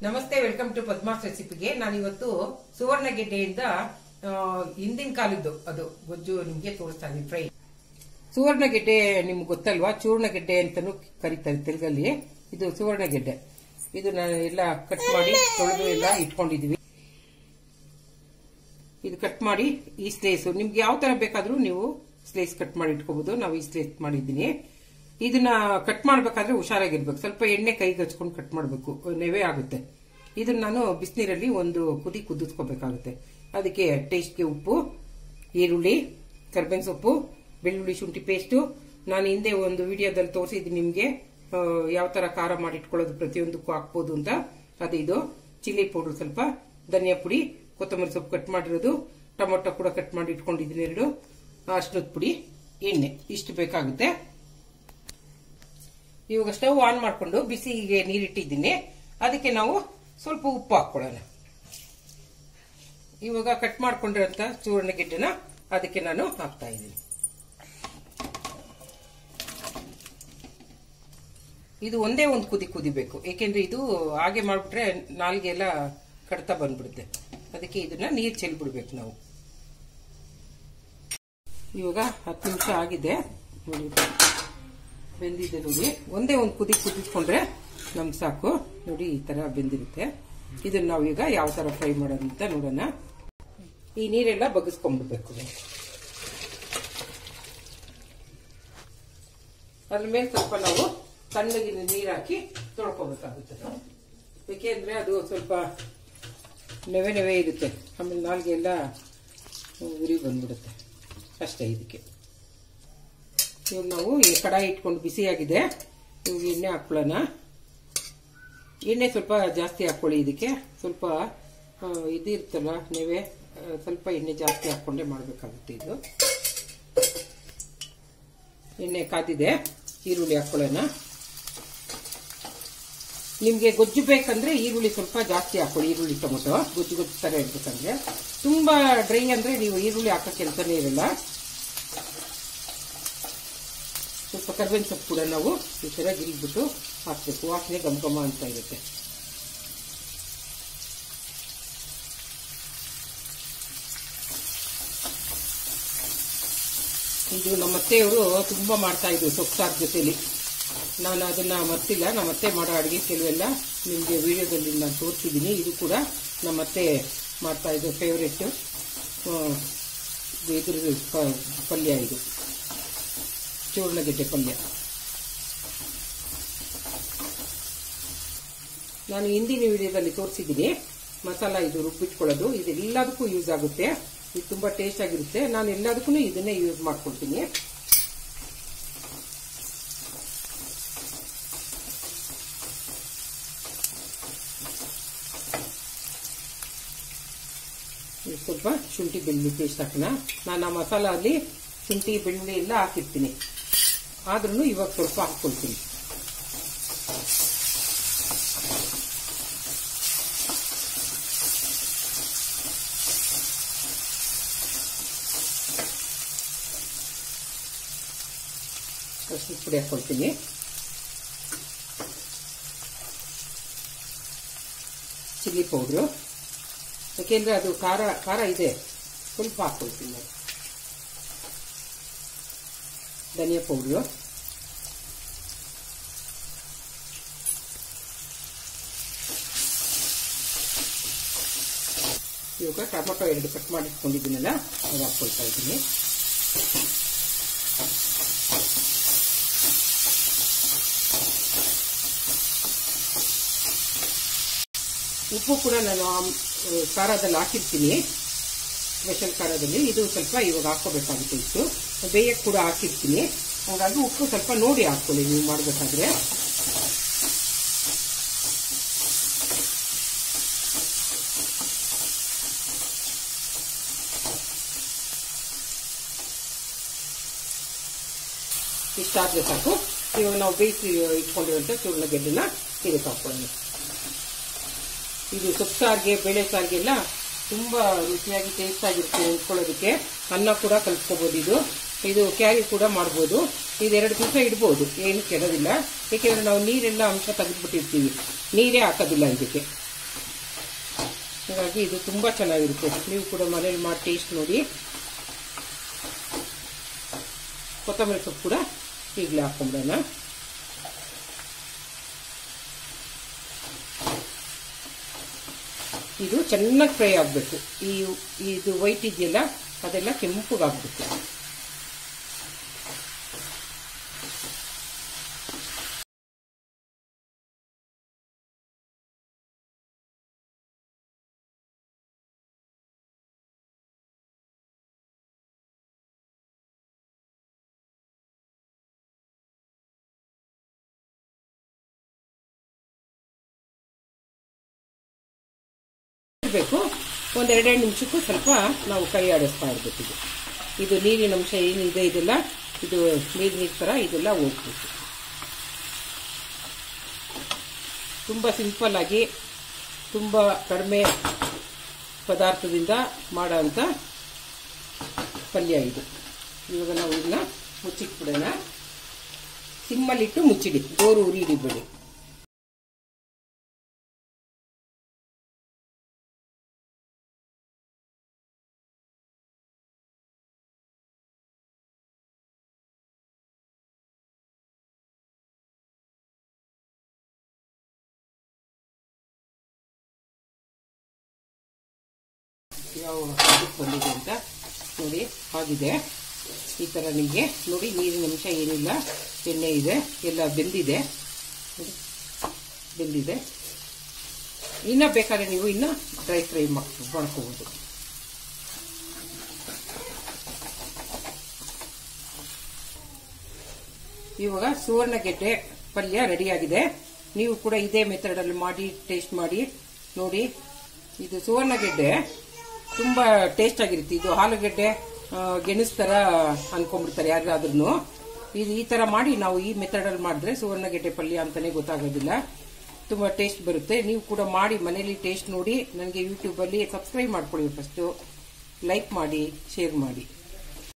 ನಮಸ್ತೆ welcome to Padma's ರೆಸಿಪಿಗೆ ನಾನು ಇವತ್ತು ಸುವರ್ಣಗೆಡ್ಡೆಯಿಂದ ಆ, ಹಿಂದಿನ ಕಾಲದ್ದು ಅದು ಗೊಜ್ಜು ನಿಮ್ಗೆ ತೋರಿಸ್ತಾ ಇದ್ದೀನಿ ಫ್ರೈ ಸುವರ್ಣಗೆಡ್ಡೆ ನಿಮ್ಗೆ ಗೊತ್ತಲ್ವಾ ಚೂರ್ಣಗೆಡ್ಡೆ ಅಂತಾನು ಕರೀತಾರೆ ತೆಲುಗಲ್ಲಿ ಇದು ಸುವರ್ಣಗೆಡ್ಡೆ ಇದು ನಾನು ಎಲ್ಲ ಕಟ್ ಮಾಡಿ ತೊಳೆದು ಎಲ್ಲ ಇಟ್ಕೊಂಡಿದೀವಿ ಇದು ಕಟ್ ಮಾಡಿ ಈ ಸ್ಲೇಸ್ ನಿಮ್ಗೆ ಯಾವ ತರ ಬೇಕಾದ್ರೂ ನೀವು ಸ್ಲೇಸ್ ಕಟ್ ಮಾಡಿ ಇಟ್ಕೋಬಹುದು ನಾವು ಈ ಸ್ಲೇಸ್ ಮಾಡಿದ್ದೀನಿ ಇದನ್ನ ಕಟ್ ಮಾಡ್ಬೇಕಾದ್ರೆ ಹುಷಾರಾಗಿರ್ಬೇಕು ಸ್ವಲ್ಪ ಎಣ್ಣೆ ಕೈಗೆ ಹಚ್ಕೊಂಡು ಕಟ್ ಮಾಡಬೇಕು ನೆವೆ ಆಗುತ್ತೆ ಇದನ್ನ ನಾನು ಬಿಸಿನೀರಲ್ಲಿ ಒಂದು ಕುದಿ ಕುದಿಸ್ಕೋಬೇಕಾಗುತ್ತೆ ಅದಕ್ಕೆ ಟೇಸ್ಟ್ಗೆ ಉಪ್ಪು ಈರುಳ್ಳಿ ಕರ್ಬೇವಿನ ಸೊಪ್ಪು ಬೆಳ್ಳುಳ್ಳಿ ಶುಂಠಿ ಪೇಸ್ಟು ನಾನು ಹಿಂದೆ ಒಂದು ವಿಡಿಯೋದಲ್ಲಿ ತೋರಿಸಿದ್ದೀನಿ ನಿಮಗೆ ಯಾವ ತರ ಖಾರ ಮಾಡಿ ಇಟ್ಕೊಳ್ಳೋದು ಪ್ರತಿಯೊಂದಕ್ಕೂ ಹಾಕ್ಬೋದು ಅಂತ ಅದು ಇದು ಚಿಲ್ಲಿ ಪೌಡರ್ ಸ್ವಲ್ಪ ಧನಿಯಾ ಪುಡಿ ಕೊತ್ತಂಬರಿ ಸೊಪ್ಪು ಕಟ್ ಮಾಡಿರೋದು ಟೊಮೊಟೊ ಕೂಡ ಕಟ್ ಮಾಡಿ ಇಟ್ಕೊಂಡಿದ್ದೀನಿ ಎರಡು ಅಷ್ಟದ ಪುಡಿ ಎಣ್ಣೆ ಇಷ್ಟು ಬೇಕಾಗುತ್ತೆ ಇವಾಗ ಸ್ಟವ್ ಆನ್ ಮಾಡ್ಕೊಂಡು ಬಿಸಿಗೆ ನೀರಿಟ್ಟಿದ್ದೀನಿ ಅದಕ್ಕೆ ನಾವು ಸ್ವಲ್ಪ ಉಪ್ಪು ಹಾಕೊಳ್ಳೋಣ ಇವಾಗ ಕಟ್ ಮಾಡ್ಕೊಂಡಿರೋಂಥ ಚೂರ್ಣಗೆಡ್ಡೆನ ಅದಕ್ಕೆ ನಾನು ಹಾಕ್ತಾ ಇದ್ದೀನಿ ಇದು ಒಂದೇ ಒಂದು ಕುದಿ ಕುದಿಬೇಕು ಏಕೆಂದ್ರೆ ಇದು ಹಾಗೆ ಮಾಡ್ಬಿಟ್ರೆ ನಾಲ್ಗೆ ಎಲ್ಲ ಕಡ್ತಾ ಬಂದ್ಬಿಡುತ್ತೆ ಅದಕ್ಕೆ ಇದನ್ನ ನೀರು ಚೆಲ್ಬಿಡ್ಬೇಕು ನಾವು ಇವಾಗ ಹತ್ತು ನಿಮಿಷ ಆಗಿದೆ ನೋಡಿ ಬೆಂದಿದೆ ನೋಡಿ ಒಂದೇ ಒಂದು ಕುದಿ ಕುದಿಸ್ಕೊಂಡ್ರೆ ನಮ್ಗೆ ಸಾಕು ನೋಡಿ ಈ ತರ ಬೆಂದಿರುತ್ತೆ ಇದನ್ನ ನಾವು ಈಗ ಯಾವ ತರ ಫ್ರೈ ಮಾಡೋದು ಅಂತ ನೋಡೋಣ ಈ ನೀರೆಲ್ಲ ಬಗ್ಗಿಸ್ಕೊಂಡ್ಬಿಡ್ಬೇಕು ಅದ್ರ ಮೇಲೆ ಸ್ವಲ್ಪ ನಾವು ತಣ್ಣಗಿನ ನೀರು ಹಾಕಿ ತೊಳ್ಕೊಬೇಕಾಗುತ್ತೆ ಏಕೆಂದ್ರೆ ಅದು ಸ್ವಲ್ಪ ನೆವೆ ನೆವೆ ಇರುತ್ತೆ ಆಮೇಲೆ ನಾಲ್ಗೆ ಎಲ್ಲ ಉರಿ ಬಂದ್ಬಿಡುತ್ತೆ ಅಷ್ಟೇ ಇದಕ್ಕೆ ಇವಾಗ ನಾವು ಈ ಕಡಾಯಿ ಇಟ್ಕೊಂಡು ಬಿಸಿಯಾಗಿದೆ ಇವಾಗ ಎಣ್ಣೆ ಹಾಕೊಳ್ಳೋಣ ಎಣ್ಣೆ ಸ್ವಲ್ಪ ಜಾಸ್ತಿ ಹಾಕೊಳ್ಳಿ ಇದಕ್ಕೆ ಸ್ವಲ್ಪ ಆ, ಇದು ಇರ್ತಲ್ಲ ನೆವೆ ಆ, ಸ್ವಲ್ಪ ಎಣ್ಣೆ ಜಾಸ್ತಿ ಹಾಕೊಂಡೇ ಮಾಡಬೇಕಾಗುತ್ತೆ ಇದು ಎಣ್ಣೆ ಕಾದಿದೆ ಈರುಳ್ಳಿ ಹಾಕೊಳ್ಳೋಣ ನಿಮ್ಗೆ ಗೊಜ್ಜು ಬೇಕಂದ್ರೆ ಈರುಳ್ಳಿ ಸ್ವಲ್ಪ ಜಾಸ್ತಿ ಹಾಕೊಳ್ಳಿ ಈರುಳ್ಳಿ ಟೊಮೊಟೊ ಗೊಜ್ಜು ಗೊಜ್ಜು ತರ ಇರ್ಬೇಕಂದ್ರೆ ತುಂಬಾ ಡ್ರೈ ಅಂದ್ರೆ ನೀವು ಈರುಳ್ಳಿ ಹಾಕೋ ಕೆಲಸನೇ ಇರಲ್ಲ ಸ್ವಲ್ಪ ಕರ್ಬೇವಿನ ಸೊಪ್ಪು ಕೂಡ ನಾವು ಈ ತರ ಗಿರಿಬಿಟ್ಟು ಹಾಕ್ಬೇಕು ವಾಸನೆ ಗಮ ಘಮ ಅಂತ ಇರುತ್ತೆ ಇದು ನಮ್ಮ ಅತ್ತೆಯವರು ತುಂಬಾ ಮಾಡ್ತಾ ಇದ್ರು ಸೊಪ್ಸಾರ್ ಜೊತೆಲಿ ನಾನು ಅದನ್ನ ಮರ್ತಿಲ್ಲ ನಮ್ಮ ಅತ್ತೆ ಮಾಡೋ ಅಡುಗೆ ಕೆಲವೆಲ್ಲ ನಿಮಗೆ ವಿಡಿಯೋದಲ್ಲಿ ನಾನು ತೋರಿಸಿದ್ದೀನಿ ಇದು ಕೂಡ ನಮ್ಮ ಅತ್ತೆ ಮಾಡ್ತಾ ಇದ್ದು ಫೇವ್ರೆಟ್ ಇದ್ರ ಪ- ಪಲ್ಯ ಇದು ಚೂರ್ಣಗೆಡ್ಡೆ ಪಲ್ಯ ನಾನು ಹಿಂದಿನ ವಿಡಿಯೋದಲ್ಲಿ ತೋರಿಸಿದ್ದೀನಿ ಮಸಾಲ ಇದು ರುಬ್ಬಿಟ್ಕೊಳ್ಳೋದು ಇದು ಎಲ್ಲದಕ್ಕೂ ಯೂಸ್ ಆಗುತ್ತೆ ಇದು ತುಂಬಾ ಟೇಸ್ಟ್ ಆಗಿರುತ್ತೆ ನಾನು ಎಲ್ಲದಕ್ಕೂ ಇದನ್ನೇ ಯೂಸ್ ಮಾಡ್ಕೊಳ್ತೀನಿ ಇದು ಸ್ವಲ್ಪ ಶುಂಠಿ ಬೆಳ್ಳುಳ್ಳಿ ಪೇಸ್ಟ್ ಹಾಕೋಣ ನಾನು ಆ ಮಸಾಲ ಅಲ್ಲಿ ಶುಂಠಿ ಬೆಳ್ಳುಳ್ಳಿ ಎಲ್ಲ ಹಾಕಿರ್ತೀನಿ ಆದ್ರೂ ಇವಾಗ ಸ್ವಲ್ಪ ಹಾಕ್ಕೊಳ್ತೀನಿ ಅಷ್ಟು ಪುಡಿ ಹಾಕ್ಕೊಳ್ತೀನಿ ಚಿಲ್ಲಿ ಪೌಡ್ರು ಯಾಕೆಂದ್ರೆ ಅದು ಖಾರ ಖಾರ ಇದೆ ಸ್ವಲ್ಪ ಹಾಕ್ಕೊಳ್ತೀನಿ ನಾನು ಧನಿಯಾ ಪೌಡ್ರು ಇವಾಗ ಟೊಮೊಟೊ ಎರಡು ಕಟ್ ಮಾಡಿ ಇಟ್ಕೊಂಡಿದ್ದೀನಲ್ಲ ಅದು ಹಾಕ್ಕೊಳ್ತಾ ಇದ್ದೀನಿ ಉಪ್ಪು ಕೂಡ ನಾನು ಆ, ಖಾರದಲ್ಲಿ ಹಾಕಿರ್ತೀನಿ ಸ್ಪೆಷಲ್ ಖಾರದಲ್ಲಿ ಇದು ಸ್ವಲ್ಪ ಇವಾಗ ಹಾಕೋಬೇಕಾಗುತ್ತೆ ಇಷ್ಟು ಬೇಯಕ್ಕೆ ಕೂಡ ಹಾಕಿರ್ತೀನಿ ಹಾಗಾಗಿ ಉಪ್ಪು ಸ್ವಲ್ಪ ನೋಡಿ ಹಾಕ್ಕೊಳ್ಳಿ ನೀವು ಮಾಡಬೇಕಾದ್ರೆ ಇಷ್ಟಾದ್ರೆ ಸಾಕು ಇವಾಗ ನಾವು ಬೇಯಿಸಿ ಇಟ್ಕೊಂಡಿರುವಂಥ ಚೂರ್ಣಗೆಡ್ಡನ್ನ ಇದಕ್ಕೆ ಹಾಕೊಳ್ಳೋಣ ಇದು ಸೊಪ್ಪು ಸಾರಿಗೆ ಬೇಳೆ ಸಾರಿಗೆಲ್ಲ ತುಂಬಾ ರುಚಿಯಾಗಿ ಟೇಸ್ಟ್ ಆಗಿರುತ್ತೆ ಇಟ್ಕೊಳ್ಳೋದಕ್ಕೆ ಅನ್ನ ಕೂಡ ಕಲ್ಸ್ಕೋಬಹುದು ಇದು ಇದು ಕ್ಯಾರಿ ಕೂಡ ಮಾಡ್ಬೋದು ಇದು ಎರಡು ದಿವಸ ಇಡ್ಬೋದು ಏನು ಕೆಡೋದಿಲ್ಲ ಏಕೆಂದ್ರೆ ನಾವು ನೀರೆಲ್ಲ ಅಂಶ ತೆಗೆದ್ಬಿಟ್ಟಿರ್ತೀವಿ ನೀರೇ ಹಾಕೋದಿಲ್ಲ ಇದಕ್ಕೆ ಹಾಗಾಗಿ ಇದು ತುಂಬಾ ಚೆನ್ನಾಗಿರುತ್ತೆ ನೀವು ಕೂಡ ಮನೇಲಿ ಮಾಡಿ ಟೇಸ್ಟ್ ನೋಡಿ ಕೊತ್ತಂಬರಿ ಸೊಪ್ಪು ಕೂಡ ಈಗಲೇ ಹಾಕೊಂಬಿಡೋಣ ಇದು ಚೆನ್ನಾಗಿ ಫ್ರೈ ಆಗಬೇಕು ಈ ಇದು ವೈಟ್ ಇದೆಯಲ್ಲ ಅದೆಲ್ಲ ಕೆಂಪುಗಾಗಬೇಕು ಬೇಕು ಒಂದು ಎರಡೆರಡು ನಿಮಿಷಕ್ಕೂ ಸ್ವಲ್ಪ ನಾವು ಕೈ ಆಡಿಸ್ತಾ ಇರ್ಬೇಕು ಇದು ಇದು ನೀರಿನ ಅಂಶ ಏನಿದೆ ಇದೆಲ್ಲ ಇದು ನೀರು ನೀರು ಥರ ಇದೆಲ್ಲ ಹೋಗ್ಬೇಕು ತುಂಬ ಸಿಂಪಲ್ ಆಗಿ ತುಂಬ ಕಡಿಮೆ ಪದಾರ್ಥದಿಂದ ಮಾಡೋಂಥ ಪಲ್ಯ ಇದು ಇವಾಗ ನಾವು ಇದನ್ನ ಮುಚ್ಚಿಟ್ಬಿಡೋಣ ಸಿಮ್ಮಲ್ಲಿಟ್ಟು ಮುಚ್ಚಿಡಿ ಜೋರು ಉರಿ ಹಿಡಿಬೇಡಿ ಯಾವ ಅದಕ್ಕೆ ಬಂದಿದೆ ಅಂತ ನೋಡಿ ಆಗಿದೆ ಈ ಥರ ನಿಮಗೆ ನೋಡಿ ನೀರಿನ ಅಂಶ ಏನಿಲ್ಲ ಎಣ್ಣೆ ಇದೆ ಎಲ್ಲ ಬೆಂದಿದೆ ನೋಡಿ ಬೆಂದಿದೆ ಇನ್ನು ಬೇಕಾದ್ರೆ ನೀವು ಇನ್ನು ಡ್ರೈ ಫ್ರೈ ಮಾಡ್ಕೋಬೋದು ಇವಾಗ ಸುವರ್ಣಗೆಡ್ಡೆ ಪಲ್ಯ ರೆಡಿಯಾಗಿದೆ ನೀವು ಕೂಡ ಇದೇ ಮೆಥಡಲ್ಲಿ ಮಾಡಿ ಟೇಸ್ಟ್ ಮಾಡಿ ನೋಡಿ ಇದು ಸುವರ್ಣಗೆಡ್ಡೆ ತುಂಬಾ ಟೇಸ್ಟ್ ಆಗಿರುತ್ತೆ ಇದು ಆಲೂಗೆಡ್ಡೆ ಗೆಣಸ್ ತರ ಅನ್ಕೊಂಡ್ಬಿಡ್ತಾರೆ ಯಾರಾದ್ರೂ ಇದು ಈ ತರ ಮಾಡಿ ನಾವು ಈ ಮೆಥಡಲ್ಲಿ ಮಾಡಿದ್ರೆ ಸುವರ್ಣಗೆಡ್ಡೆ ಪಲ್ಯ ಅಂತಾನೆ ಗೊತ್ತಾಗೋದಿಲ್ಲ ತುಂಬಾ ಟೇಸ್ಟ್ ಬರುತ್ತೆ ನೀವು ಕೂಡ ಮಾಡಿ ಮನೇಲಿ ಟೇಸ್ಟ್ ನೋಡಿ ನನಗೆ ಯೂಟ್ಯೂಬಲ್ಲಿ ಸಬ್ಸ್ಕ್ರೈಬ್ ಮಾಡ್ಕೊಳ್ಳಿ ಫಸ್ಟು ಲೈಕ್ ಮಾಡಿ ಶೇರ್ ಮಾಡಿ